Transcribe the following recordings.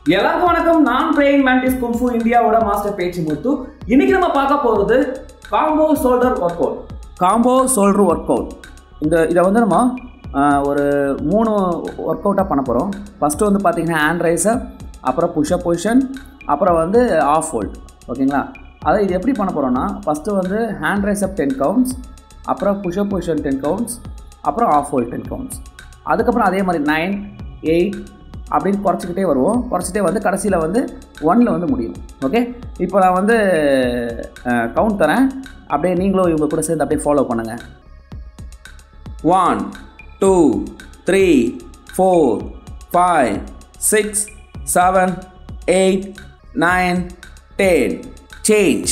எல்லாருக்கும் வணக்கம் நான் பிரேயின் மேண்டிஸ் கும்ஃபு இந்தியாவோட மாஸ்டர் பேச்சு முத்து இன்னைக்கு நம்ம பார்க்க போகிறது combo shoulder workout combo shoulder workout இந்த இதை வந்து நம்ம ஆஹ், ஒரு மூணு ஒர்க் அவுட்டாக பண்ண போகிறோம் ஃபஸ்ட்டு வந்து பார்த்தீங்கன்னா ஹேண்ட் ரைஸர் அப்புறம் புஷ்அப் பொசிஷன் அப்புறம் வந்து ஆஃப் ஹோல்ட் ஓகேங்களா அதை இது எப்படி பண்ண போகிறோம்னா ஃபஸ்ட்டு வந்து hand raise up ten counts அப்புறம் புஷ்அப் பொசிஷன் டென் கவுண்ட்ஸ் அப்புறம் ஆஃப் ஹோல்ட் டென் கவுண்ட்ஸ் அதுக்கப்புறம் அதே மாதிரி நைன் எயிட் அப்படின்னு குறைச்சிக்கிட்டே வருவோம் குறைச்சிட்டே வந்து கடைசியில் வந்து ஒன்னில் வந்து முடியும் ஓகே இப்போ நான் வந்து கவுண்ட் தரேன் அப்படியே நீங்களும் இவங்க கூட சேர்ந்து அப்படியே ஃபாலோ பண்ணுங்கள் one two three four five six seven eight nine ten change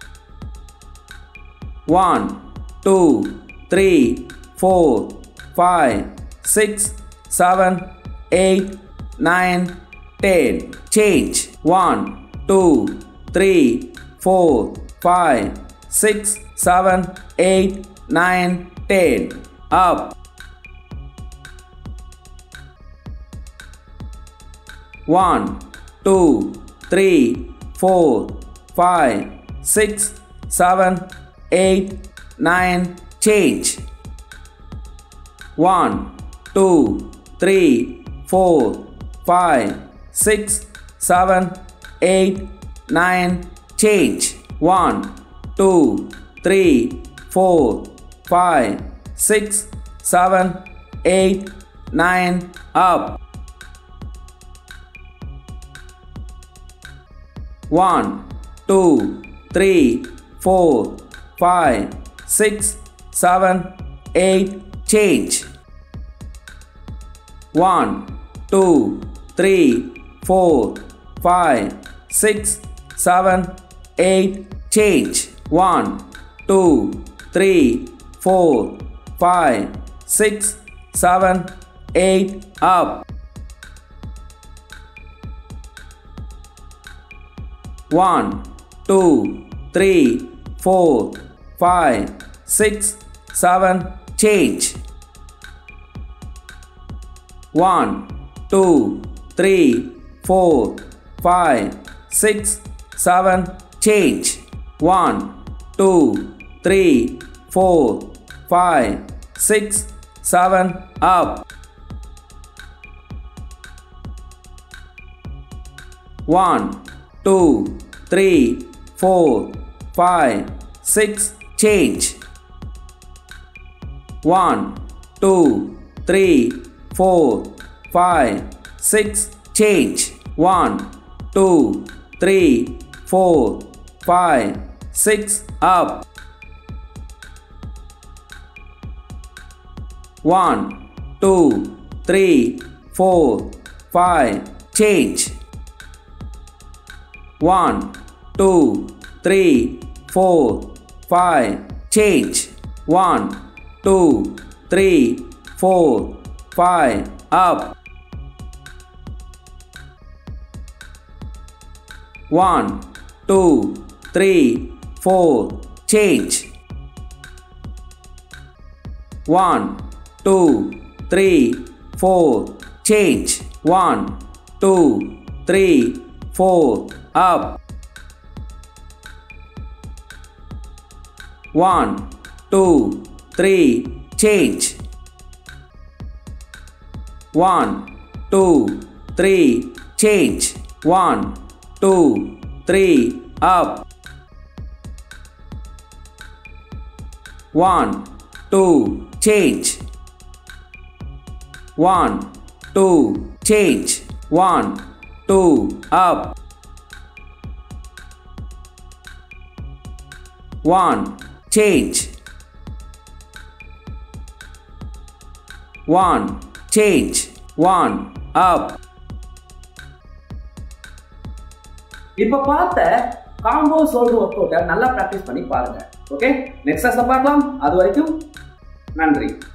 one two three four five six seven eight nine ten change one two three four five six seven eight nine ten up one two three four five six seven eight nine change one two three four five six seven eight nine change one two three four five six seven eight nine up one two three four five six seven eight change one two three four five six seven eight change one two three four five six seven eight up one two three four five six seven change one two three four five six seven change one two three four five six seven up one two three four five six change one two three four five six change one two three four five six up one two three four five change one two three four five change one two three four five up one two three four change one two three four change one two three four up one two three change one two three change one two three up one two change one two change one two up one change one change one up இப்போ பார்த்த combo shoulder work அவுட்டை நல்லா practice பண்ணி பாருங்க okay next பார்க்கலாம் அது வரைக்கும் நன்றி